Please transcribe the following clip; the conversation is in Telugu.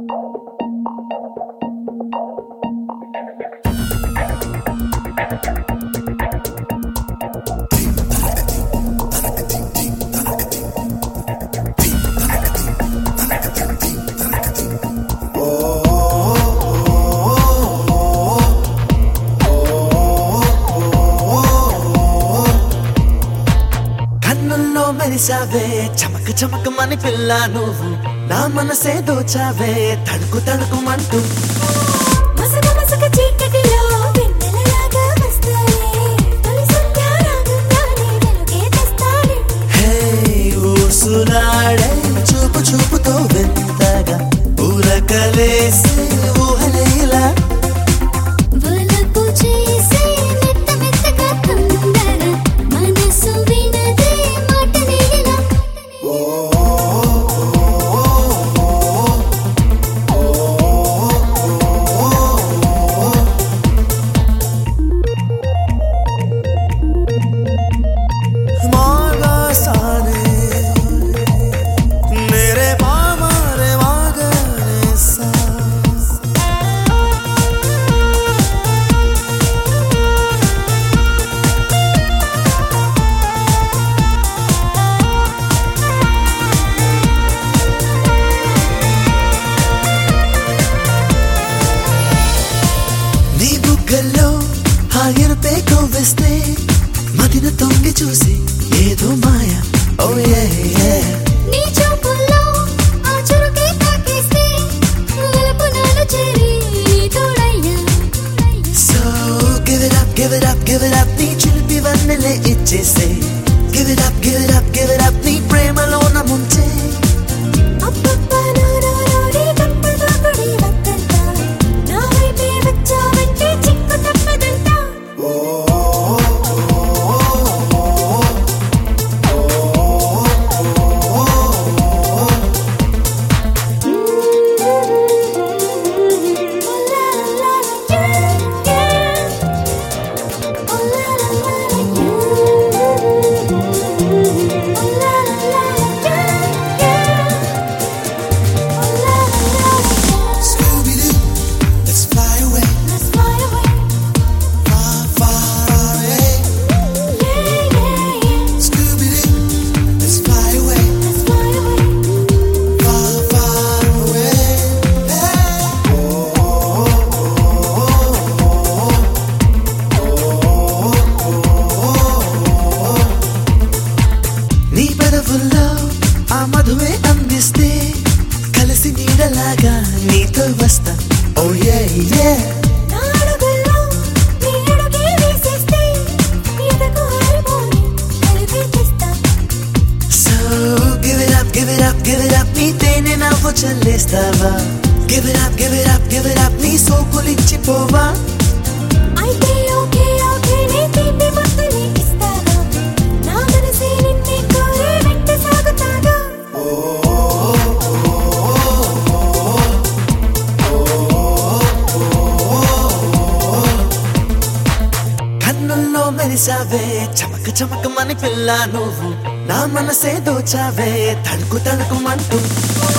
కన్నుల్లో మెరిసావే చమక చమకమని పిల్ల నువ్వు నా మనసే దోచావే తడుకు తడుకుమంటూ మసక మసక చీకటిలో వెన్నెలలాగా వస్తానే తొలి సంధ్యారాగంగానే వెలుగే తెస్తానే హే ఊసులాడే చూపు చూపుతో వింతగా ఊరకలేసి ఊహలేలా వలపు చేసే మెత్త మెత్తగా తొందర మనసు వినదే మాట నేలా మాగా సానే मेरे मामा रे मागने सा నీ బుగ్గల్లో హాయనపే కొవ్వేస్తే మదిన తొంగి చూసి ఏదో మాయ ఓ ఏ నీ చూపుల్లో ఆ చురుకే తాకేస్తే వలపు నాలో చేరి తోడయ్యా so give it up give it up give it up నీ చిలిపి వన్నెలే ఇచ్చేసే give it up give it up give it up నీ ప్రేమలోన ముంచే అప్పప్ప నానాడి కంపగా పడి వద్దంట నా వైపే వచ్చావంటే చిక్కు తప్పదంట Scooby Doo, let's fly away, far, far away. Scooby Doo, let's fly away, far, far away. నీ పెదవుల్లో ఆ మధువే అందిస్తే కలిసి నీడలాగా నీతో వస్తా ఓ ఏ ఏ so give it up give it up give it up నీ తేనె నవ్వు చల్లేస్తావా give it up give it up give it up నీ సోకులిచ్చిపోవా అయితే ఓకే ఓకే నీ తిండి మొత్తని ఇస్తాగా నా మనసే నిన్నే కోరి వెంట సాగుతాగా కన్నుల్లో మెరిసావే చమక చమకమని పిల్ల నువ్వు నా మనసే దోచావే తడుకు తడుకుమంటూ